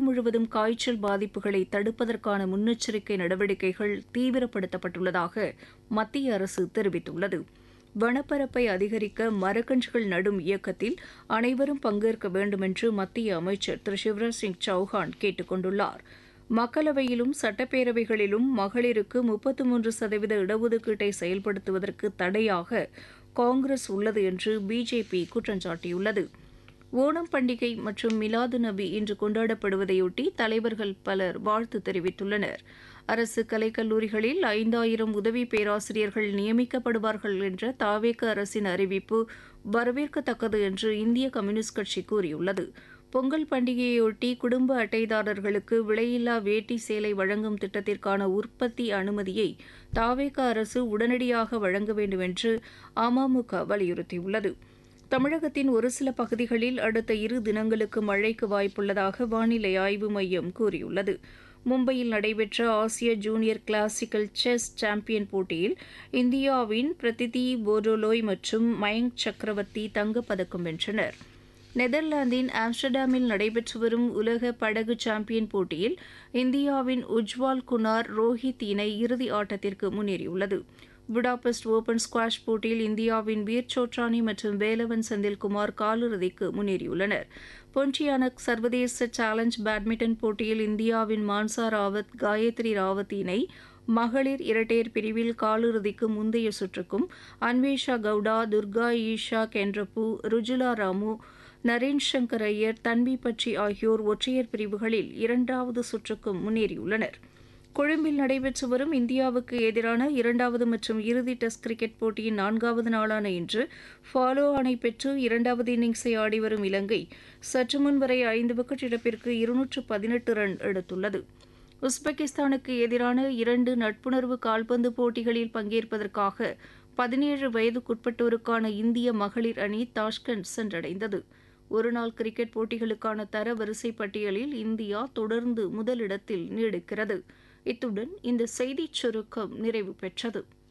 முழுவதும் காய்ச்சல் பாதிப்புகளை தடுப்பதற்கான முன்னெச்சரிக்கை நடவடிக்கைகள் தீவிரப்படுத்தப்பட்டுள்ளதாக மத்திய அரசு தெரிவித்துள்ளது வனப்பரப்பை அதிகரிக்க மரக்கன்றுகள் நடும் இயக்கத்தில் அனைவரும் பங்கேற்க வேண்டுமென்று மத்திய அமைச்சர் திரு சிவராஜ் சிங் சௌஹான் கேட்டுக் கொண்டுள்ளார் மக்களவையிலும் சட்டப்பேரவைகளிலும் மகளிருக்கு முப்பத்து மூன்று சதவீத இடஒதுக்கீட்டை செயல்படுத்துவதற்கு தடையாக காங்கிரஸ் உள்ளது என்று பிஜேபி குற்றம் சாட்டியுள்ளது ஓணம் பண்டிகை மற்றும் மிலாது நபி இன்று கொண்டாடப்படுவதையொட்டி தலைவர்கள் பலர் வாழ்த்து தெரிவித்துள்ளனர் அரசு கலைக்கல்லூரிகளில் ஐந்தாயிரம் உதவி பேராசிரியர்கள் நியமிக்கப்படுவார்கள் என்ற தாவேக அரசின் அறிவிப்பு வரவேற்கத்தக்கது என்று இந்திய கம்யூனிஸ்ட் கட்சி கூறியுள்ளது பொங்கல் பண்டிகையையொட்டி குடும்ப அட்டைதாரர்களுக்கு விலையில்லா வேட்டி சேலை வழங்கும் திட்டத்திற்கான உற்பத்தி அனுமதியை தாவேக அரசு உடனடியாக வழங்க வேண்டும் என்று அமமுக வலியுறுத்தியுள்ளது தமிழகத்தின் ஒரு சில பகுதிகளில் அடுத்த இரு தினங்களுக்கு மழைக்கு வாய்ப்புள்ளதாக வானிலை ஆய்வு மையம் கூறியுள்ளது மும்பையில் நடைபெற்ற ஆசிய ஜூனியர் கிளாசிக்கல் செஸ் சாம்பியன் போட்டியில் இந்தியாவின் பிரதிதி போர்டோலோய் மற்றும் மயங்க் சக்கரவர்த்தி தங்கப்பதக்கம் வென்றனர் நெதர்லாந்தின் ஆம்ஸ்டர்டாமில் நடைபெற்று வரும் உலக படகு சாம்பியன் போட்டியில் இந்தியாவின் உஜ்வால் குனார் ரோஹித் இணை இறுதி ஆட்டத்திற்கு முன்னேறியுள்ளது புடாபெஸ்ட் ஓபன் ஸ்குவாஷ் போட்டியில் இந்தியாவின் வீர் சோட்ரானி மற்றும் வேலவன் செந்தில்குமார் காலிறுதிக்கு முன்னேறியுள்ளனர் பொன்டியானக் சர்வதேச சேலஞ்ச் பேட்மிண்டன் போட்டியில் இந்தியாவின் மான்சா ராவத் காயத்ரி ராவத் இணை மகளிர் இரட்டையர் பிரிவில் காலிறுதிக்கு முந்தைய சுற்றுக்கும் அன்வேஷா கவுடா துர்கா ஈஷா கென்றப்பு ருஜுலா ராமு நரேன் சங்கர் ஐயர் தன்வி பட்சி ஆகியோர் ஒற்றையர் பிரிவுகளில் இரண்டாவது சுற்றுக்கும் முன்னேறியுள்ளனர் கொழும்பில் நடைபெற்று வரும் இந்தியாவுக்கு எதிரான இரண்டாவது மற்றும் இறுதி டெஸ்ட் கிரிக்கெட் போட்டியின் நான்காவது நாளான இன்று ஃபாலோ ஆணை பெற்று இரண்டாவது இன்னிங்ஸை ஆடிவரும் இலங்கை சற்று முன் வரை ஐந்து விக்கெட் இழப்பிற்கு இருநூற்று பதினெட்டு ரன் எடுத்துள்ளது உஸ்பெகிஸ்தானுக்கு எதிரான இரண்டு நட்புணர்வு கால்பந்து போட்டிகளில் பங்கேற்பதற்காக பதினேழு வயதுக்குட்பட்டோருக்கான இந்திய மகளிர் அணி தாஷ்கண்ட் சென்றடைந்தது ஒருநாள் கிரிக்கெட் போட்டிகளுக்கான தர வரிசை பட்டியலில் இந்தியா தொடர்ந்து முதலிடத்தில் நீடிக்கிறது இத்துடன் இந்த செய்திச் சுருக்கம் நிறைவு பெற்றது